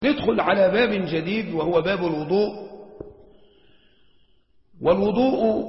ندخل على باب جديد وهو باب الوضوء والوضوء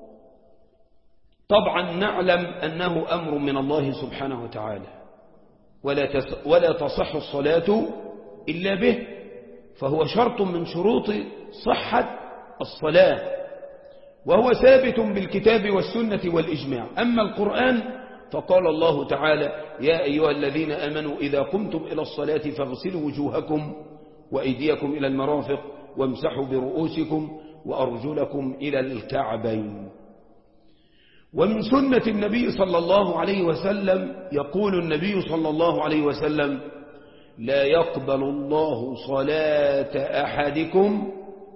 طبعا نعلم أنه أمر من الله سبحانه وتعالى ولا, ولا تصح الصلاة إلا به فهو شرط من شروط صحة الصلاة وهو ثابت بالكتاب والسنة والإجماع أما القرآن فقال الله تعالى يا أيها الذين أمنوا إذا قمتم إلى الصلاة فاغسلوا وجوهكم وأيديكم إلى المرافق وامسحوا برؤوسكم وأرجلكم إلى الكعبين ومن سنة النبي صلى الله عليه وسلم يقول النبي صلى الله عليه وسلم لا يقبل الله صلاة أحدكم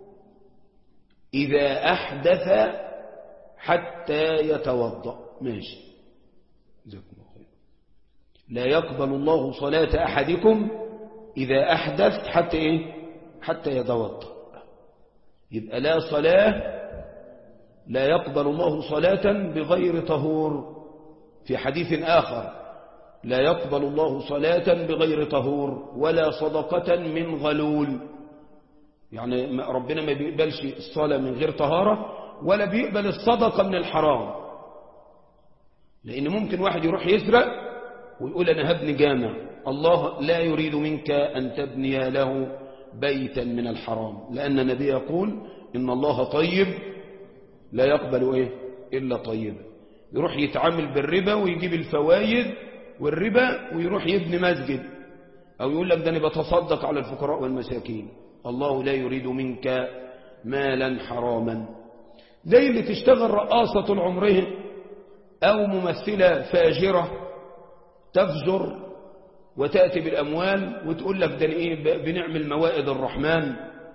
إذا أحدث حتى يتوضأ ماشي لا يقبل الله صلاة أحدكم إذا أحدث حتى إيه حتى يتوضأ يبقى لا صلاة لا يقبل الله صلاة بغير طهور في حديث آخر لا يقبل الله صلاة بغير طهور ولا صدقة من غلول يعني ربنا ما بيقبلش الصلاة من غير طهارة ولا بيقبل الصدقة من الحرام لأن ممكن واحد يروح يسرق ويقول أنا هبني جامع الله لا يريد منك أن تبني له بيتا من الحرام لأن النبي يقول إن الله طيب لا يقبل إيه إلا طيبا يروح يتعامل بالربا ويجيب الفوايد والربا ويروح يبني مسجد أو يقول لك ده أنا بتصدق على الفقراء والمساكين الله لا يريد منك مالا حراما زي اللي تشتغل رقاصة طول عمرها أو ممثلة فاجرة تفجر وتأتي بالأموال وتقول لك ده إيه بنعمل موائد الرحمن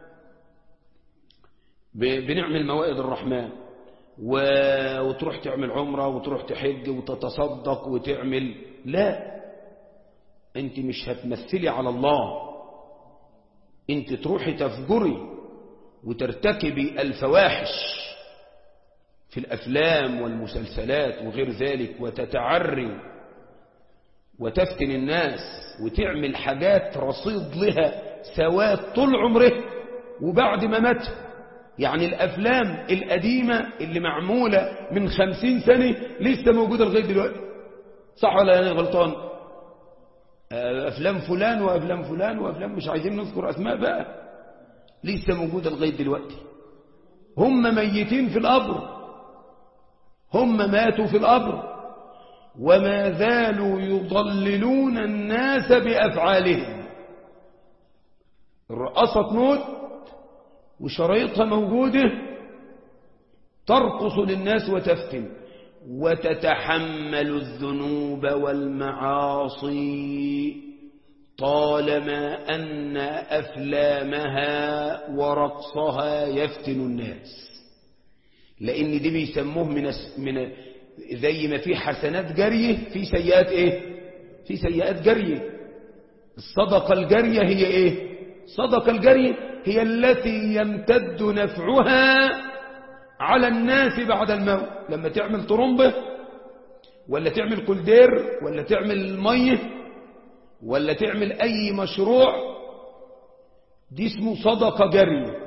بنعمل موائد الرحمن وتروح تعمل عمرة وتروح تحج وتتصدق وتعمل لا انت مش هتمثلي على الله انت تروحي تفجري وترتكبي الفواحش في الأفلام والمسلسلات وغير ذلك وتتعري وتفتن الناس وتعمل حاجات رصيد لها سواد طول عمره وبعد ما مات يعني الأفلام القديمة اللي معمولة من خمسين سنة لسه موجودة لغاية دلوقتي صح ولا أنا غلطان أفلام فلان وأفلام فلان وأفلام مش عايزين نذكر أسماء بقى لسه موجودة لغاية دلوقتي هم ميتين في القبر هم ماتوا في القبر وما زالوا يضللون الناس بأفعالهم الرقصة تموت وشرايطها موجودة ترقص للناس وتفتن وتتحمل الذنوب والمعاصي طالما أن أفلامها ورقصها يفتن الناس لأن دي بيسموه من, من زي ما في حسنات جريه في سيئات ايه في سيئات جريه الصدقة الجريه هي ايه الصدقة الجريه هي التي يمتد نفعها على الناس بعد الموت لما تعمل طرمبة ولا تعمل كولدير ولا تعمل مية ولا تعمل أي مشروع دي اسمه صدقة جري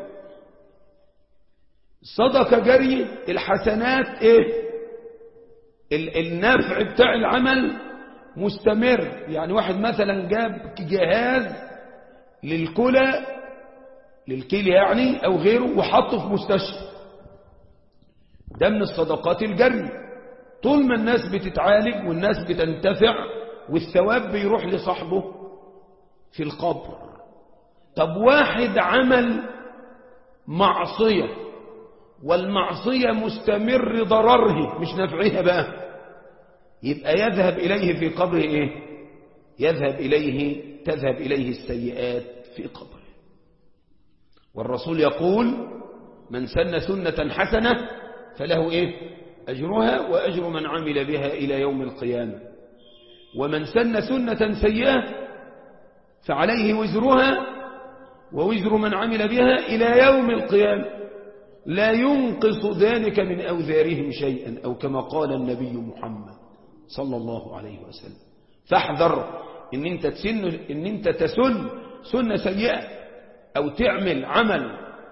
صدقة جري الحسنات ايه النفع بتاع العمل مستمر يعني واحد مثلا جاب جهاز للكلى للكلى يعني أو غيره وحطه في مستشفى ده من الصدقات الجري طول ما الناس بتتعالج والناس بتنتفع والثواب بيروح لصاحبه في القبر طب واحد عمل معصية والمعصية مستمر ضرره مش نفعها بقى يبقى يذهب إليه في قبره إيه يذهب إليه تذهب إليه السيئات في قبره والرسول يقول من سن سنة حسنة فله إيه أجرها وأجر من عمل بها إلى يوم القيامة ومن سن سنة سيئة فعليه وزرها ووزر من عمل بها إلى يوم القيامة لا ينقص ذلك من أوزارهم شيئا أو كما قال النبي محمد صلى الله عليه وسلم فاحذر إن أنت, تسن إن أنت تسن سنة سيئة أو تعمل عمل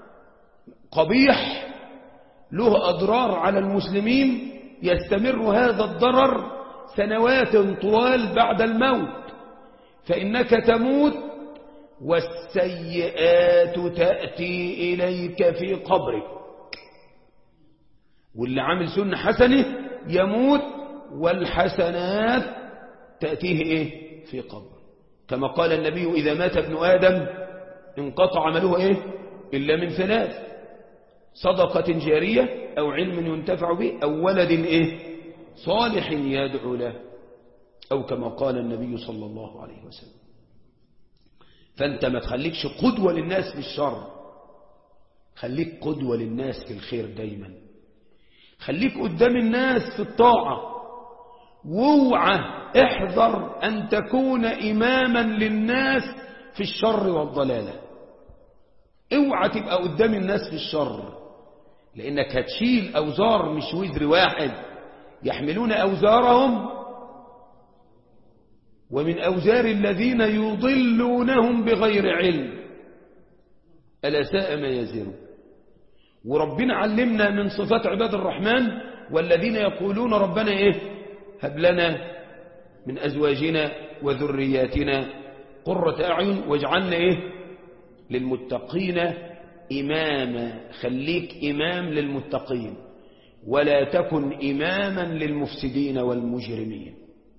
قبيح له أضرار على المسلمين يستمر هذا الضرر سنوات طوال بعد الموت فإنك تموت والسيئات تأتي إليك في قبرك واللي عامل سنة حسنة يموت والحسنات تأتيه إيه في قبر كما قال النبي إذا مات ابن آدم انقطع عمله إيه إلا من ثلاث صدقة جارية أو علم ينتفع به أو ولد إيه صالح يدعو له أو كما قال النبي صلى الله عليه وسلم فأنت ما تخليكش قدوة للناس في الشر خليك قدوة للناس في الخير دايما خليك قدام الناس في الطاعة واوعى احذر أن تكون إماما للناس في الشر والضلالة اوعى تبقى قدام الناس في الشر لأنك هتشيل أوزار مش وزر واحد يحملون أوزارهم ومن أوزار الذين يضلونهم بغير علم ألا ساء ما يزرون وربنا علمنا من صفات عباد الرحمن والذين يقولون ربنا إيه هب لنا من أزواجنا وذرياتنا قرة أعين واجعلنا إيه للمتقين إماما خليك إمام للمتقين ولا تكن إماما للمفسدين والمجرمين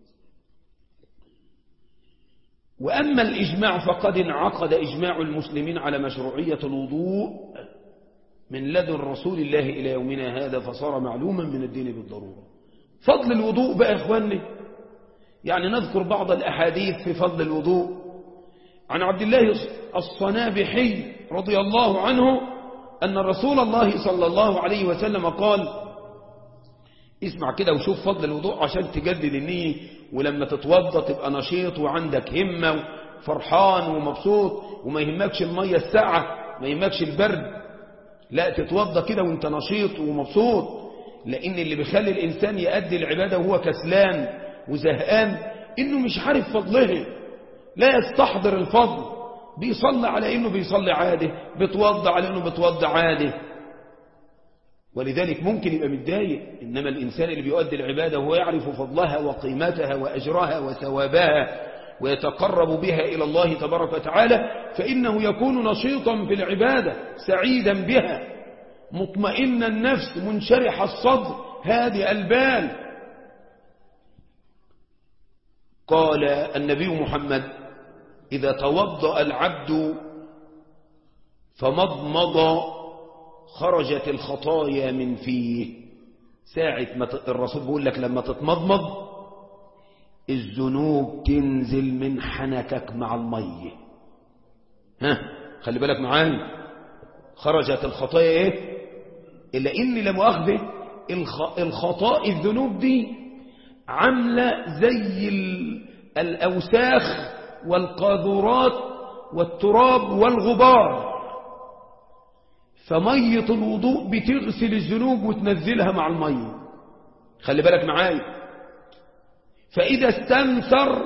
وأما الإجماع فقد انعقد إجماع المسلمين على مشروعية الوضوء من لدن رسول الله إلى يومنا هذا فصار معلوما من الدين بالضرورة فضل الوضوء بقى إخواني يعني نذكر بعض الأحاديث في فضل الوضوء عن عبد الله الصنابحي رضي الله عنه أن رسول الله صلى الله عليه وسلم قال اسمع كده وشوف فضل الوضوء عشان تجدد النية ولما تتوضى تبقى نشيط وعندك همة وفرحان ومبسوط وما يهمكش المية الساعة ما يهمكش البرد لا تتوضى كده وانت نشيط ومبسوط لأن اللي بيخلي الإنسان يأدي العبادة وهو كسلان وزهقان إنه مش عارف فضله لا يستحضر الفضل بيصلي على إنه بيصلي عادي بتوضى على إنه بتوضى عادي ولذلك ممكن يبقى متضايق إنما الإنسان اللي بيؤدي العبادة وهو يعرف فضلها وقيمتها وأجرها وثوابها ويتقرب بها إلى الله تبارك وتعالى فإنه يكون نشيطا في العبادة سعيدا بها مطمئن النفس منشرح الصدر هادئ البال قال النبي محمد إذا توضأ العبد فمضمض خرجت الخطايا من فيه ساعة ما الرسول بيقول لك لما تتمضمض الذنوب تنزل من حنكك مع المية ها خلي بالك معايا خرجت الخطايا ايه إلا إن لمؤاخذة الخ... الخطاء الذنوب دي عاملة زي الأوساخ والقاذورات والتراب والغبار فمية الوضوء بتغسل الذنوب وتنزلها مع المية خلي بالك معايا فإذا استنثر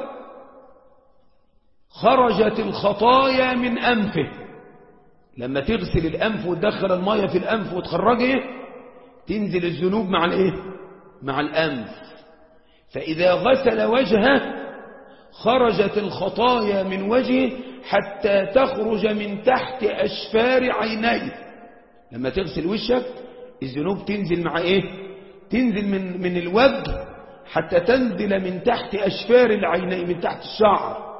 خرجت الخطايا من أنفه لما تغسل الأنف وتدخل المية في الأنف وتخرجه تنزل الذنوب مع الإيه؟ مع الأنف فإذا غسل وجهه خرجت الخطايا من وجهه حتى تخرج من تحت أشفار عينيه لما تغسل وشك الذنوب تنزل مع ايه تنزل من, من الوجه حتى تنزل من تحت أشفار العينين من تحت الشعر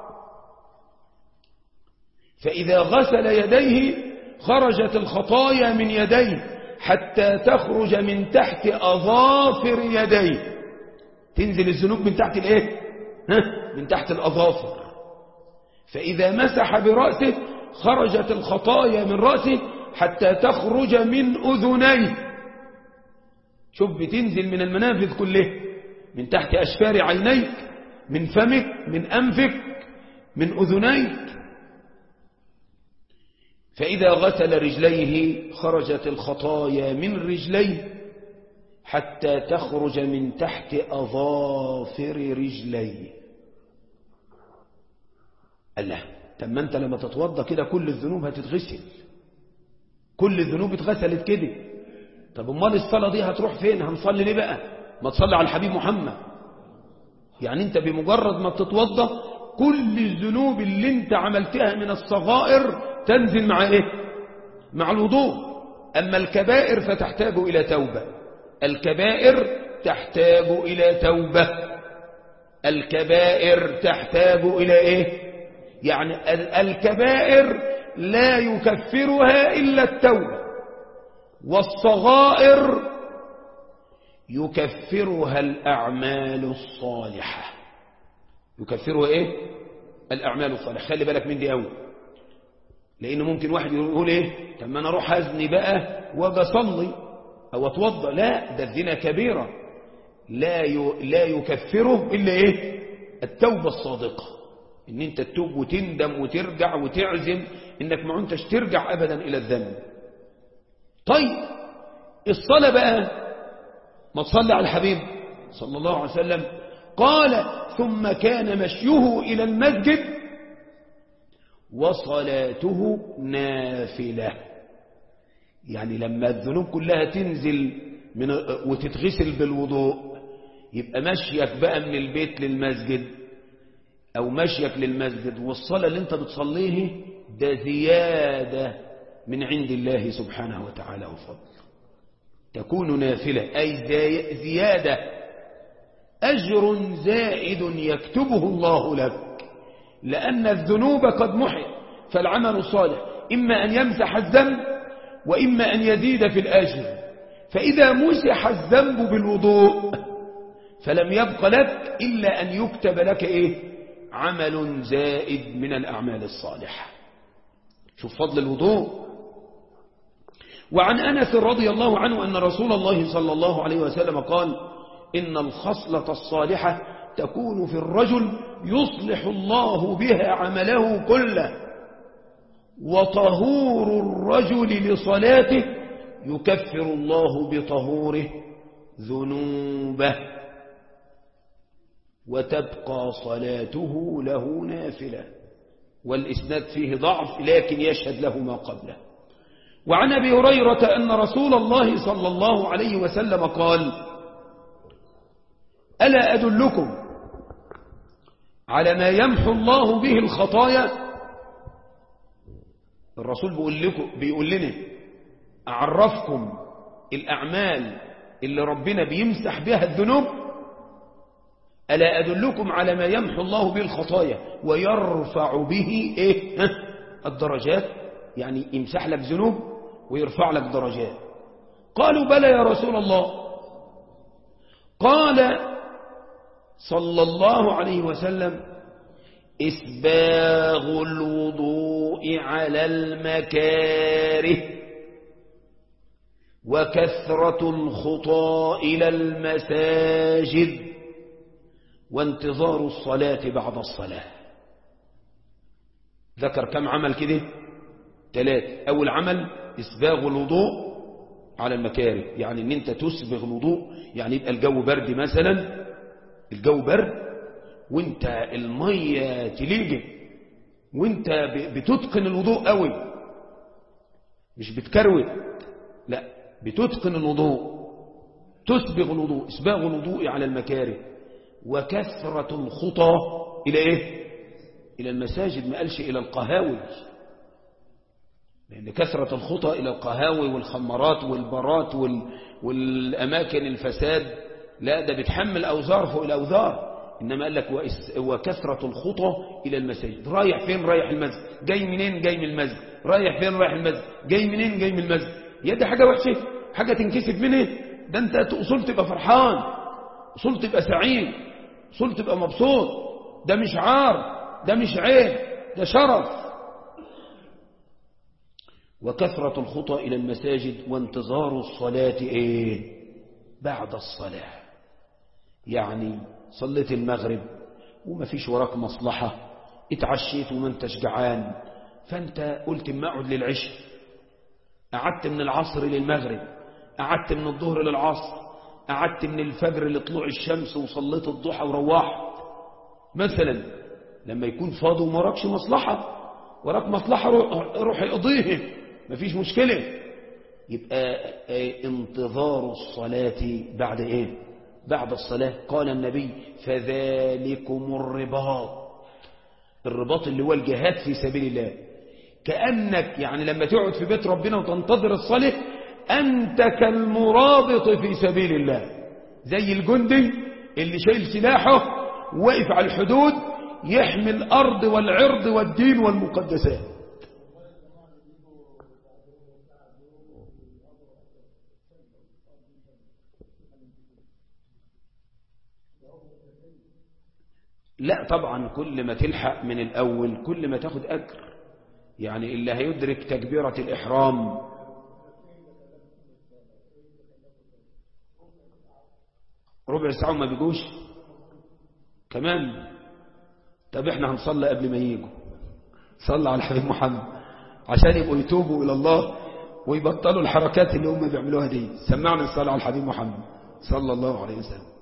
فإذا غسل يديه خرجت الخطايا من يديه حتى تخرج من تحت أظافر يديه تنزل الذنوب من تحت الايه ها؟ من تحت الأظافر فإذا مسح برأسه خرجت الخطايا من رأسه حتى تخرج من أذنيه شوف بتنزل من المنافذ كلها من تحت أشفار عينيك من فمك من أنفك من أذنيك فإذا غسل رجليه خرجت الخطايا من رجليه حتى تخرج من تحت أظافر رجليه الله طب ما انت لما تتوضى كده كل الذنوب هتتغسل كل الذنوب اتغسلت كده طب امال الصلاة دي هتروح فين هنصلي ليه بقى ما تصلي على الحبيب محمد يعني انت بمجرد ما تتوضى كل الذنوب اللي انت عملتها من الصغائر تنزل مع ايه مع الوضوء اما الكبائر فتحتاج الى توبة الكبائر تحتاج الى توبة الكبائر تحتاج الى ايه يعني الكبائر لا يكفرها الا التوبة والصغائر يكفرها الأعمال الصالحة يكفرها إيه الأعمال الصالحة خلي بالك من دي أول لأنه ممكن واحد يقول إيه طب ما أنا أروح أزني بقى وأجي أصلي أو أتوضأ لا ده الزنا كبيرة لا لا يكفره إلا إيه التوبة الصادقة إن أنت تتوب وتندم وترجع وتعزم إنك ما أنتش ترجع أبدا إلى الذنب طيب الصلاة بقى ما تصلي على الحبيب صلى الله عليه وسلم قال ثم كان مشيه إلى المسجد وصلاته نافلة يعني لما الذنوب كلها تنزل من وتتغسل بالوضوء يبقى مشيك بقى من البيت للمسجد أو مشيك للمسجد والصلاة اللي انت بتصليه ده زيادة من عند الله سبحانه وتعالى وفضل تكون نافلة أي زيادة أجر زائد يكتبه الله لك لأن الذنوب قد محي فالعمل الصالح إما أن يمسح الذنب وإما أن يزيد في الأجر فإذا مسح الذنب بالوضوء فلم يبق لك إلا أن يكتب لك إيه عمل زائد من الأعمال الصالحة شوف فضل الوضوء وعن أنس رضي الله عنه أن رسول الله صلى الله عليه وسلم قال إن الخصلة الصالحة تكون في الرجل يصلح الله بها عمله كله وطهور الرجل لصلاته يكفر الله بطهوره ذنوبه وتبقى صلاته له نافلة والإسناد فيه ضعف لكن يشهد له ما قبله وعن أبي هريرة أن رسول الله صلى الله عليه وسلم قال ألا أدلكم على ما يمحو الله به الخطايا الرسول بيقول, لكم بيقول لنا أعرفكم الأعمال اللي ربنا بيمسح بها الذنوب ألا أدلكم على ما يمحو الله به الخطايا ويرفع به إيه الدرجات يعني يمسح لك ذنوب ويرفع لك درجات قالوا بلى يا رسول الله قال صلى الله عليه وسلم إسباغ الوضوء على المكاره وكثرة الخطى إلى المساجد وانتظار الصلاة بعد الصلاة ذكر كم عمل كده ثلاث أول عمل إسباغ الوضوء على المكاره يعني ان انت تسبغ الوضوء يعني يبقى الجو برد مثلا الجو برد وانت المية تليجي وانت بتتقن الوضوء قوي مش بتكروت لا بتتقن الوضوء تسبغ الوضوء اسباغ الوضوء على المكاره وكثرة الخطى إلى إيه إلى المساجد ما قالش إلى القهاوي لأن كثرة الخطى إلى القهاوي والخمرات والبارات وال... والأماكن الفساد لا ده بتحمل أوزار فوق الأوزار إنما قال لك وإس... وكثرة الخطى إلى المساجد رايح فين رايح المسجد جاي منين جاي من المسجد رايح فين رايح المسجد جاي منين جاي من المسجد يا دي حاجة وحشة حاجة تنكسب منه ده أنت أصول تبقى فرحان أصول تبقى سعيد أصول تبقى مبسوط ده مش عار ده مش عيب ده شرف وكثرة الخطى إلى المساجد وانتظار الصلاة إيه بعد الصلاة يعني صليت المغرب وما فيش وراك مصلحة اتعشيت وما انتش جعان فانت قلت ما اقعد للعشاء قعدت من العصر للمغرب قعدت من الظهر للعصر قعدت من الفجر لطلوع الشمس وصليت الضحى وروحت مثلا لما يكون فاضي وما وراكش مصلحة وراك مصلحة روح اقضيه مفيش مشكلة يبقى انتظار الصلاة بعد ايه بعد الصلاة قال النبي فذلكم الرباط الرباط اللي هو الجهاد في سبيل الله كأنك يعني لما تقعد في بيت ربنا وتنتظر الصلاة أنت كالمرابط في سبيل الله زي الجندي اللي شايل سلاحه واقف على الحدود يحمي الأرض والعرض والدين والمقدسات لا طبعا كل ما تلحق من الأول كل ما تاخد أجر يعني اللي هيدرك تكبيرة الإحرام ربع ساعة ما بيجوش كمان طب احنا هنصلي قبل ما يجوا صلى على الحبيب محمد عشان يبقوا يتوبوا إلى الله ويبطلوا الحركات اللي هم بيعملوها دي سمعنا الصلاة على الحبيب محمد صلى الله عليه وسلم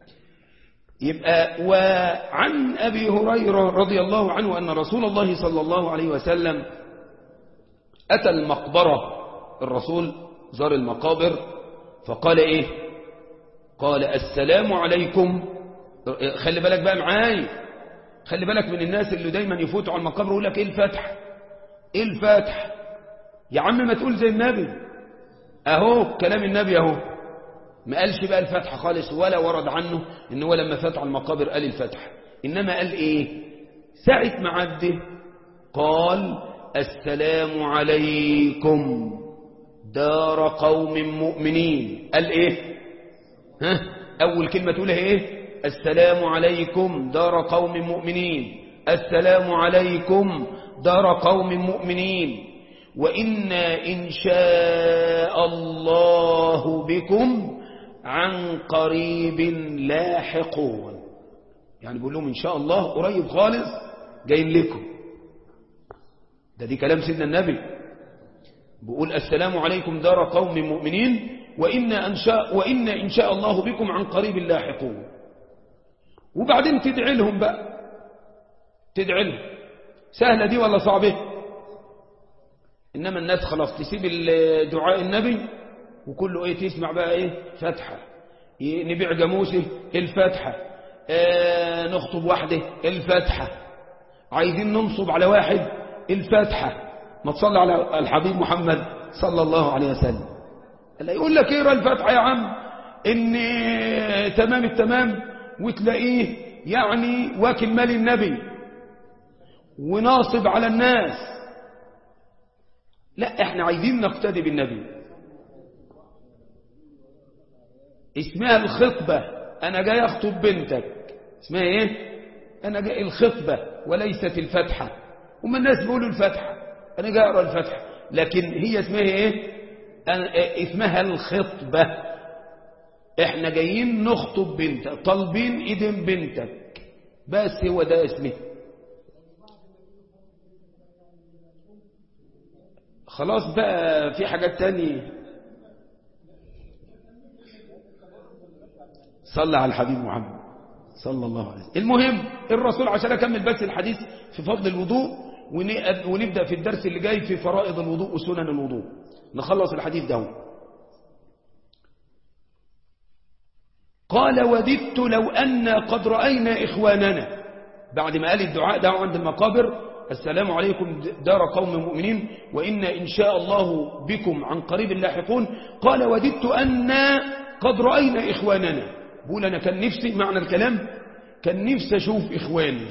يبقى وعن أبي هريرة رضي الله عنه أن رسول الله صلى الله عليه وسلم أتى المقبرة الرسول زار المقابر فقال إيه قال السلام عليكم خلي بالك بقى معاي خلي بالك من الناس اللي دايما يفوتوا على المقابر ويقول لك ايه الفتح ايه الفتح يا عم ما تقول زي النبي اهو كلام النبي اهو ما قالش بقى الفتح خالص ولا ورد عنه ان هو لما فات على المقابر قال الفتح انما قال ايه ساعة ما عده قال السلام عليكم دار قوم مؤمنين قال ايه ها اول كلمة تقولها ايه السلام عليكم دار قوم مؤمنين السلام عليكم دار قوم مؤمنين وإنا إن شاء الله بكم عن قريب لاحقون يعني بيقول لهم إن شاء الله قريب خالص جايين لكم ده دي كلام سيدنا النبي بيقول السلام عليكم دار قوم مؤمنين وإنا إن شاء, وإنا إن شاء الله بكم عن قريب لاحقون وبعدين تدعي لهم بقى تدعي لهم سهلة دي ولا صعبة إنما الناس خلاص تسيب دعاء النبي وكله إيه تسمع بقى إيه فتحة نبيع جاموسه الفتحة آه نخطب واحدة الفتحة عايزين ننصب على واحد الفتحة ما تصلي على الحبيب محمد صلى الله عليه وسلم لا يقول لك اقرا الفتحة يا عم ان تمام التمام وتلاقيه يعني واكل مال النبي وناصب على الناس لا احنا عايزين نقتدي بالنبي اسمها الخطبة انا جاي اخطب بنتك اسمها ايه انا جاي الخطبة وليست الفتحة وما الناس بيقولوا الفتحة انا جاي اقرا الفتحة لكن هي اسمها ايه اسمها الخطبة احنا جايين نخطب بنتك طالبين ايدين بنتك بس هو ده اسمه خلاص بقى في حاجات تانية صلى على الحبيب محمد صلى الله عليه وسلم المهم الرسول عشان أكمل بس الحديث في فضل الوضوء ونبدأ في الدرس اللي جاي في فرائض الوضوء وسنن الوضوء نخلص الحديث ده قال وددت لو أن قد رأينا إخواننا بعد ما قال الدعاء ده عند المقابر السلام عليكم دار قوم مؤمنين وإنا إن شاء الله بكم عن قريب لاحقون قال وددت أن قد رأينا إخواننا بقول أنا كان نفسي معنى الكلام كان نفسي أشوف إخواني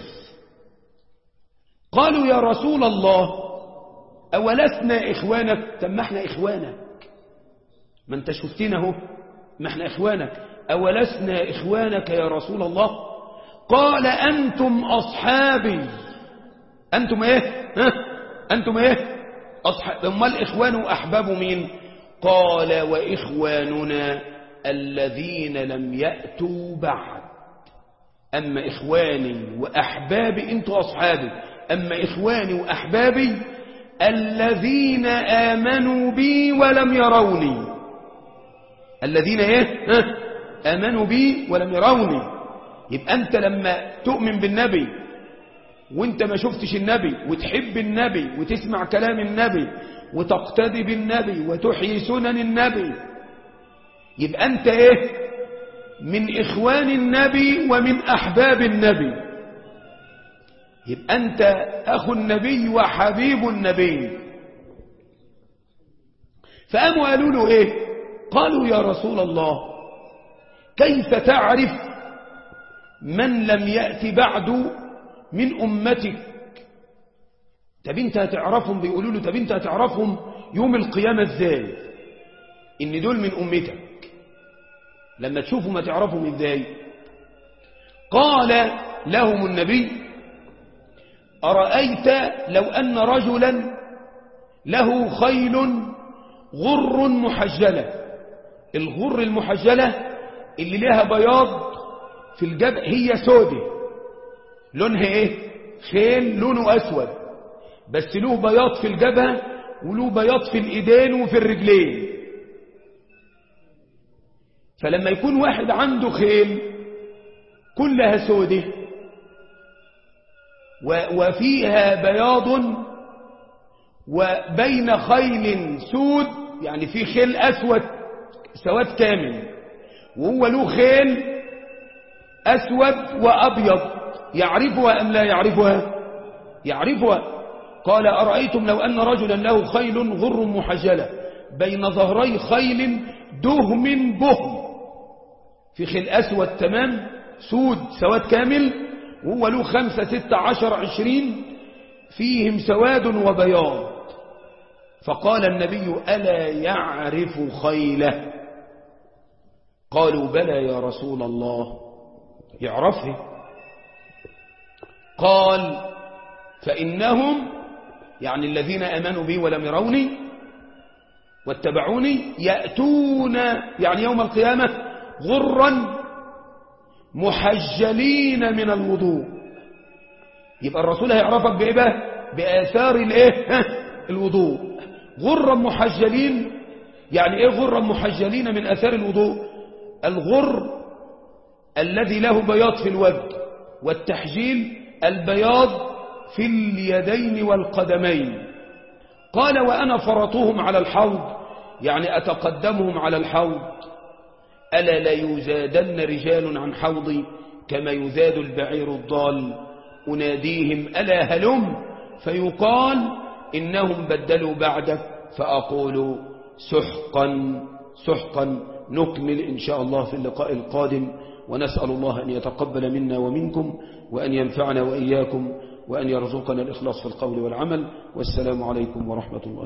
قالوا يا رسول الله أولسنا إخوانك طب ما احنا إخوانك ما انت شفتنا اهو ما احنا إخوانك أولسنا إخوانك يا رسول الله قال أنتم أصحابي أنتم إيه ها؟ أنتم إيه أصحاب أما الإخوان وأحباب مين قال وإخواننا الذين لم يأتوا بعد أما إخواني وأحبابي أنتوا أصحابي أما إخواني وأحبابي الذين آمنوا بي ولم يروني الذين إيه ها؟ آمنوا بي ولم يروني يبقى أنت لما تؤمن بالنبي وانت ما شفتش النبي وتحب النبي وتسمع كلام النبي وتقتدي بالنبي وتحيي سنن النبي يبقى انت ايه من اخوان النبي ومن احباب النبي يبقى انت اخو النبي وحبيب النبي فقاموا قالوا له ايه قالوا يا رسول الله كيف تعرف من لم يأتي بعد من أمتك طب انت هتعرفهم بيقولوا له طب انت هتعرفهم يوم القيامة ازاي ان دول من أمتك لما تشوفوا ما تعرفهم ازاي قال لهم النبي أرأيت لو أن رجلا له خيل غر محجلة الغر المحجلة اللي لها بياض في الجبل هي سودة لونها ايه خيل لونه اسود بس له بياض في الجبهة وله بياض في الايدين وفي الرجلين فلما يكون واحد عنده خيل كلها سودة وفيها بياض وبين خيل سود يعني في خيل أسود سواد كامل وهو له خيل أسود وأبيض يعرفها أم لا يعرفها يعرفها قال أرأيتم لو أن رجلا له خيل غر محجلة بين ظهري خيل دهم بهم في خيل أسود تمام سود سواد كامل وهو له خمسة ستة عشر عشرين فيهم سواد وبياض فقال النبي ألا يعرف خيله قالوا بلى يا رسول الله يعرفه قال فإنهم يعني الذين أمنوا بي ولم يروني واتبعوني يأتون يعني يوم القيامة غرا محجلين من الوضوء يبقى الرسول هيعرفك بإيه بقى بآثار الإيه الوضوء غرا محجلين يعني إيه غرا محجلين من آثار الوضوء الغر الذي له بياض في الوجه والتحجيل البياض في اليدين والقدمين قال وأنا فرطهم على الحوض يعني أتقدمهم على الحوض ألا لا يزادن رجال عن حوضي كما يزاد البعير الضال أناديهم ألا هلم فيقال إنهم بدلوا بعدك فأقول سحقا سحقا نكمل إن شاء الله في اللقاء القادم ونسأل الله أن يتقبل منا ومنكم وأن ينفعنا وإياكم وأن يرزقنا الإخلاص في القول والعمل والسلام عليكم ورحمة الله